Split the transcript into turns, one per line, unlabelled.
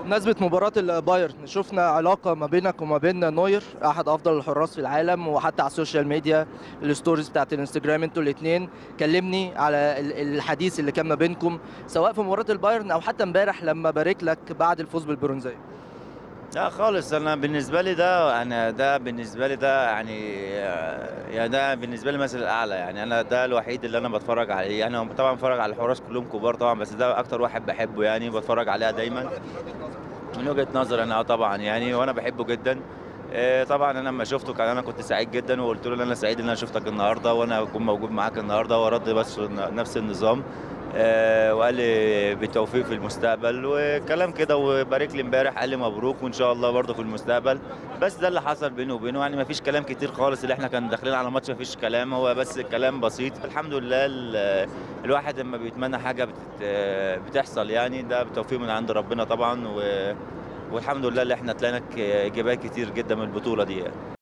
بمناسبة مباراة البايرن شفنا علاقة ما بينك وما بين نوير أحد أفضل الحراس في العالم وحتى على السوشيال ميديا الستوريز بتاعت الانستجرام انتوا الاثنين كلمني على ال- الحديث اللي كان ما بينكم سواء في مباراة البايرن أو حتى امبارح لما بارك لك بعد الفوز بالبرونزية
لا خالص انا بالنسبه لي ده انا ده بالنسبه لي ده يعني يعني ده بالنسبه لي مثل الاعلى يعني انا ده الوحيد اللي انا بتفرج عليه انا طبعا بتفرج على الحراس كلهم كبار طبعا بس ده اكتر واحد بحبه يعني بتفرج عليها دايما من وجهه نظر انا اه طبعا يعني وانا بحبه جدا آه، طبعا انا لما شفته كان انا كنت سعيد جدا وقلت له ان انا سعيد ان انا شفتك النهارده وانا اكون موجود معاك النهارده ورد بس نفس النظام آه، وقال لي بالتوفيق في المستقبل وكلام كده وبارك لي امبارح قال لي مبروك وان شاء الله برضه في المستقبل بس ده اللي حصل بينه وبينه يعني ما فيش كلام كتير خالص اللي احنا كنا داخلين على ماتش ما فيش كلام هو بس كلام بسيط الحمد لله ال- الواحد لما بيتمنى حاجه بتت بتحصل يعني ده بتوفيق من عند ربنا طبعا و والحمد لله اللي احنا طلعنا ك- ايجابيات كتير جدا من البطوله دي يعني.